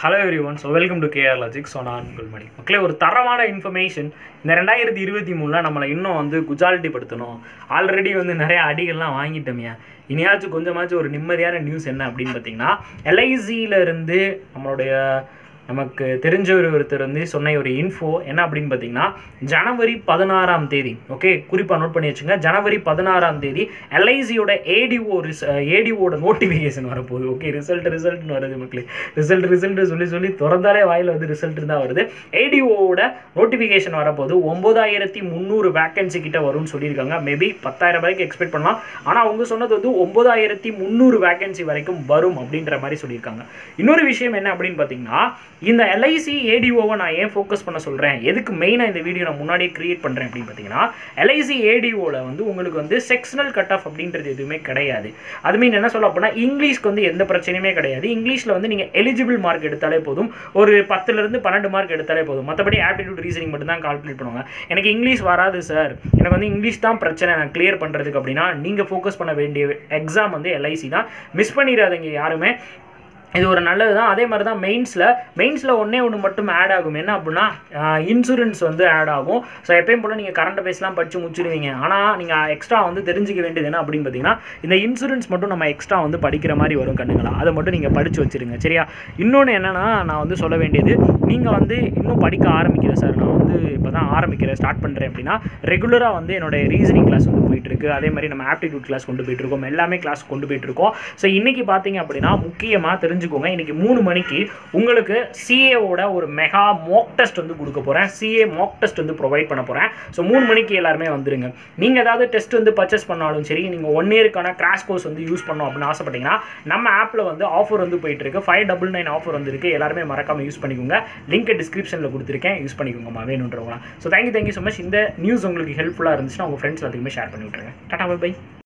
hello everyone so welcome to KR logic so நான் குல்மணி மக்களே ஒரு தரமான இன்ஃபர்மேஷன் இந்த ரெண்டாயிரத்தி இருபத்தி மூணில் நம்மளை இன்னும் வந்து குஜாலிட்டி படுத்தணும் ஆல்ரெடி வந்து நிறைய அடிகள்லாம் வாங்கிட்டோமே இனியாச்சும் கொஞ்சமாச்சும் ஒரு நிம்மதியான நியூஸ் என்ன அப்படின்னு பார்த்தீங்கன்னா எல்ஐசியில இருந்து நம்மளுடைய நமக்கு தெரிஞ்ச ஒரு ஒருத்தர் வந்து சொன்ன ஒரு இன்ஃபோ என்ன அப்படின்னு பார்த்தீங்கன்னா ஜனவரி பதினாறாம் தேதி ஓகே குறிப்பாக நோட் பண்ணி வச்சுங்க ஜனவரி பதினாறாம் தேதி எல்ஐசியோட ஏடிஓ ரிஸ் ஏடிஓட நோட்டிஃபிகேஷன் வரப்போகுது ஓகே ரிசல்ட் ரிசல்ட்னு வருது மக்களே ரிசல்ட் ரிசல்ட் சொல்லி சொல்லி திறந்தாலே வாயில் வந்து ரிசல்ட் தான் வருது ஏடிஓவோட நோட்டிஃபிகேஷன் வரப்போது ஒம்பதாயிரத்தி முந்நூறு வேக்கன்சி கிட்ட வரும்னு சொல்லியிருக்காங்க மேபி பத்தாயிரம் வரைக்கும் எக்ஸ்பெக்ட் பண்ணலாம் ஆனால் அவங்க சொன்னது வந்து ஒம்பதாயிரத்தி முந்நூறு வேக்கன்சி வரைக்கும் வரும் அப்படின்ற மாதிரி சொல்லியிருக்காங்க இன்னொரு விஷயம் என்ன அப்படின்னு பார்த்தீங்கன்னா இந்த எல்ஐசி ஏடிஓவை நான் ஏன் ஃபோக்கஸ் பண்ண சொல்கிறேன் எதுக்கு மெயினாக இந்த வீடியோ நான் முன்னாடியே கிரியேட் பண்ணுறேன் அப்படின்னு பார்த்தீங்கன்னா எல்ஐசி ஏடிஓவில் வந்து உங்களுக்கு வந்து செக்ஷனல் கட் ஆஃப் அப்படின்றது எதுவுமே கிடையாது அது மீன் என்ன சொல்ல அப்படின்னா இங்கிலீஷ்க்கு வந்து எந்த பிரச்சனையுமே கிடையாது இங்கிலீஷில் வந்து நீங்கள் எலிஜிபிள் மார்க் எடுத்தாலே போதும் ஒரு பத்துலேருந்து பன்னெண்டு மார்க் எடுத்தாலே போதும் மற்றபடி ஆப்டிடியூட் ரீசனிங் மட்டும் தான் கால்குலேட் பண்ணுவாங்க எனக்கு இங்கிலீஷ் வராது சார் எனக்கு வந்து இங்கிலீஷ் தான் பிரச்சனை நான் கிளியர் பண்ணுறதுக்கு அப்படின்னா நீங்கள் ஃபோக்கஸ் பண்ண வேண்டிய எக்ஸாம் வந்து எல்ஐசி தான் மிஸ் பண்ணிடாதீங்க யாருமே இது ஒரு நல்லது தான் அதே மாதிரி தான் மெயின்ஸில் மெயின்ஸில் ஒன்றே ஒன்று மட்டும் ஆட் ஆகும் என்ன அப்படின்னா இன்சூரன்ஸ் வந்து ஆட் ஆகும் ஸோ எப்பயும் போல் நீங்கள் கரண்ட் பேஸ்லாம் படித்து முடிச்சிடுவீங்க ஆனால் நீங்கள் எக்ஸ்ட்ரா வந்து தெரிஞ்சிக்க வேண்டியது என்ன அப்படின்னு பார்த்தீங்கன்னா இந்த இன்சூரன்ஸ் மட்டும் நம்ம எக்ஸ்ட்ரா வந்து படிக்கிற மாதிரி வரும் கண்ணுங்களா அதை மட்டும் நீங்கள் படித்து வச்சுருங்க சரியா இன்னொன்று என்னென்னா நான் வந்து சொல்ல வேண்டியது நீங்கள் வந்து இன்னும் படிக்க ஆரம்பிக்கிறேன் சார் நான் வந்து இப்போ தான் ஆரம்பிக்கிறேன் ஸ்டார்ட் பண்ணுறேன் அப்படின்னா ரெகுலராக வந்து என்னோட ரீசனிங் கிளாஸ் வந்து போயிட்டுருக்கு அதே மாதிரி நம்ம ஆப்டிடியூட் கிளாஸ் கொண்டு போயிட்டுருக்கோம் எல்லாமே கிளாஸ் கொண்டு போயிட்டுருக்கோம் ஸோ இன்றைக்கி பார்த்தீங்க அப்படின்னா முக்கியமாக தெரிஞ்சுக்கோங்க இன்றைக்கி மூணு மணிக்கு உங்களுக்கு சிஏவோட ஒரு மெகா மாக் டெஸ்ட் வந்து கொடுக்க போகிறேன் சிஏ மாக் டெஸ்ட் வந்து ப்ரொவைட் பண்ண போகிறேன் ஸோ மூணு மணிக்கு எல்லாருமே வந்துருங்க நீங்கள் ஏதாவது டெஸ்ட் வந்து பர்ச்சேஸ் பண்ணாலும் சரி நீங்கள் ஒன் இயருக்கான கிராஷ் கோர்ஸ் வந்து யூஸ் பண்ணோம் அப்படின்னு ஆசைப்பட்டீங்கன்னா நம்ம ஆப்பில் வந்து ஆஃபர் வந்து போயிட்டுருக்கு ஃபைவ் டபுள் நைன் ஆஃபர் வந்துருக்கு எல்லாருமே மறக்காமல் யூஸ் பண்ணிக்கோங்க லிங்க் டிஸ்கிரிப்ஷனில் கொடுத்துருக்கேன் யூஸ் பண்ணிக்கோங்கம்மா வேணுன்றவங்களா so thank you thank you so much இந்த நியூஸ் உங்களுக்கு ஹெல்ப்ஃபுல்லாக இருந்துச்சுன்னா உங்கள் ஃப்ரெண்ட்ஸ் எல்லாத்துக்குமே ஷேர் பண்ணி விட்ருங்க டாடா பை